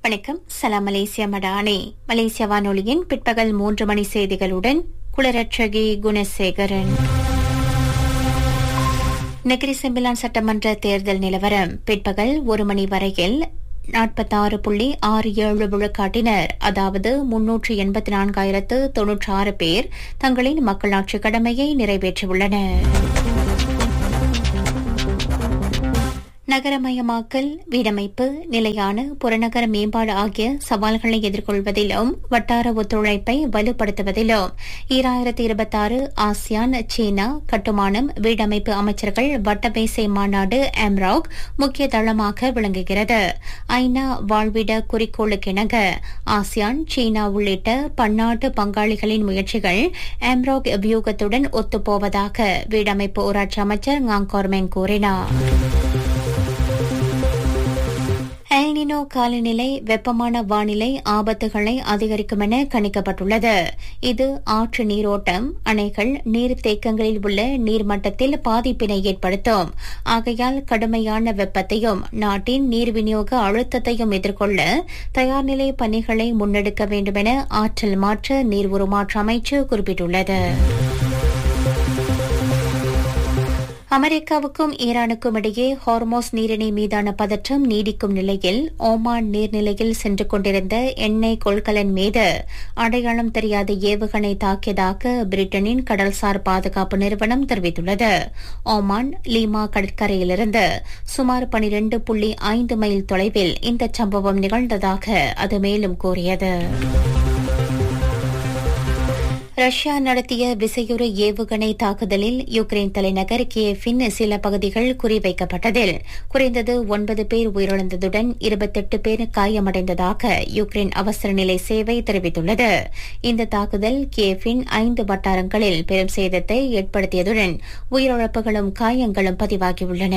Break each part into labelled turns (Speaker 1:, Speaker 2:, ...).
Speaker 1: வணக்கம் சலாம் மலேசியா மடானே மலேசிய வானொலியின் பிற்பகல் மூன்று மணி செய்திகளுடன் குளரட்சகி குணசேகரன் நெகிரி செம்பிலான் சட்டமன்ற தேர்தல் நிலவரம் பிற்பகல் ஒரு மணி வரையில் நாற்பத்தாறு புள்ளி ஆறு ஏழு விழுக்காட்டினர் அதாவது முன்னூற்று எண்பத்தி நான்காயிரத்து தொன்னூற்றி ஆறு பேர் தங்களின் மக்களாட்சி கடமையை நிறைவேற்றியுள்ளனர் நகரமயமாக்கல் வீடமைப்பு நிலையான புறநகர மேம்பாடு ஆகிய சவால்களை எதிர்கொள்வதிலும் வட்டார ஒத்துழைப்பை வலுப்படுத்துவதிலும் ஈராயிரத்தி இருபத்தாறு ஆசியான் சீனா கட்டுமானம் வீடமைப்பு அமைச்சர்கள் வட்டமேசை மாநாடு எம்ராக் முக்கிய தளமாக விளங்குகிறது ஐநா வாழ்விட குறிக்கோளுக்கிணங்க ஆசியான் சீனா உள்ளிட்ட பன்னாட்டு பங்காளிகளின் முயற்சிகள் எம்ராக் வியூகத்துடன் ஒத்துப்போவதாக வீடமைப்பு ஊராட்சி அமைச்சர் ngaங்கோர்மெங் கூறினார் எல்னினோ காலநிலை வெப்பமான வானிலை ஆபத்துகளை அதிகரிக்கும் என கணிக்கப்பட்டுள்ளது இது ஆற்று நீரோட்டம் அணைகள் நீர்த்தேக்கங்களில் உள்ள நீர்மட்டத்தில் பாதிப்பினை ஏற்படுத்தும் ஆகையால் கடுமையான வெப்பத்தையும் நாட்டின் நீர் விநியோக அழுத்தத்தையும் எதிர்கொள்ள தயார்நிலை பணிகளை முன்னெடுக்க வேண்டும் என ஆற்றல் மாற்ற நீர் உருமாற்ற அமைச்சு குறிப்பிட்டுள்ளது அமெரிக்காவுக்கும் ஈரானுக்கும் இடையே ஹார்மோஸ் நீரிணை மீதான பதற்றம் நீடிக்கும் நிலையில் ஓமான் நீர்நிலையில் சென்று கொண்டிருந்த எண்ணெய் கொள்கலன் மீது அடையாளம் தெரியாத ஏவுகணை தாக்கியதாக பிரிட்டனின் கடல்சார் பாதுகாப்பு நிறுவனம் தெரிவித்துள்ளது ஓமான் லீமா கடற்கரையிலிருந்து சுமார் பனிரண்டு புள்ளி ஐந்து மைல் தொலைவில் இந்த சம்பவம் நிகழ்ந்ததாக அது மேலும் கூறியது ரஷ்யா நடத்திய விசையுறு ஏவுகணை தாக்குதலில் யுக்ரைன் தலைநகர் கியேஃபின் சில பகுதிகள் குறிவைக்கப்பட்டதில் குறைந்தது ஒன்பது பேர் உயிரிழந்ததுடன் இருபத்தெட்டு பேர் காயமடைந்ததாக யுக்ரைன் அவசர நிலை சேவை தெரிவித்துள்ளது இந்த தாக்குதல் கியேஃபின் ஐந்து வட்டாரங்களில் பெரும் சேதத்தை ஏற்படுத்தியதுடன் உயிரிழப்புகளும் காயங்களும் பதிவாகியுள்ளன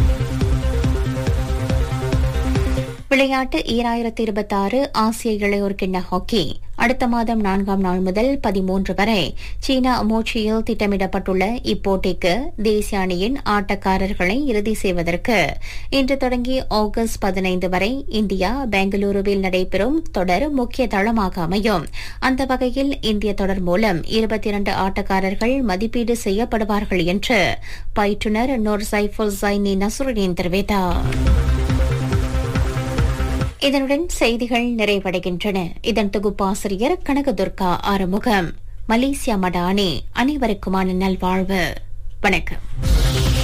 Speaker 1: விளையாட்டு ஈராயிரத்தி இருபத்தாறு ஆசிய இளையோர் கிண்ண ஹாக்கி அடுத்த மாதம் நான்காம் நாள் முதல் பதிமூன்று வரை சீனா மோச்சியில் திட்டமிடப்பட்டுள்ள இப்போட்டிக்கு தேசிய அணியின் ஆட்டக்காரர்களை இறுதி செய்வதற்கு இன்று தொடங்கி ஆகஸ்ட் பதினைந்து வரை இந்தியா பெங்களூருவில் நடைபெறும் தொடர் முக்கிய தளமாக அமையும் அந்த வகையில் இந்திய தொடர் மூலம் இருபத்தி இரண்டு ஆட்டக்காரர்கள் மதிப்பீடு செய்யப்படுவார்கள் என்று பயிற்றுநர் நூர் சைஃபுல் சைனி நசுருடீன் தெரிவித்தார் இதனுடன் செய்திகள் நிறைவடைகின்றன இதன் தொகுப்பாசிரியர் கனகதுர்கா ஆறுமுகம் மலேசியா மடானி அனைவருக்குமான நல்வாழ்வு வணக்கம்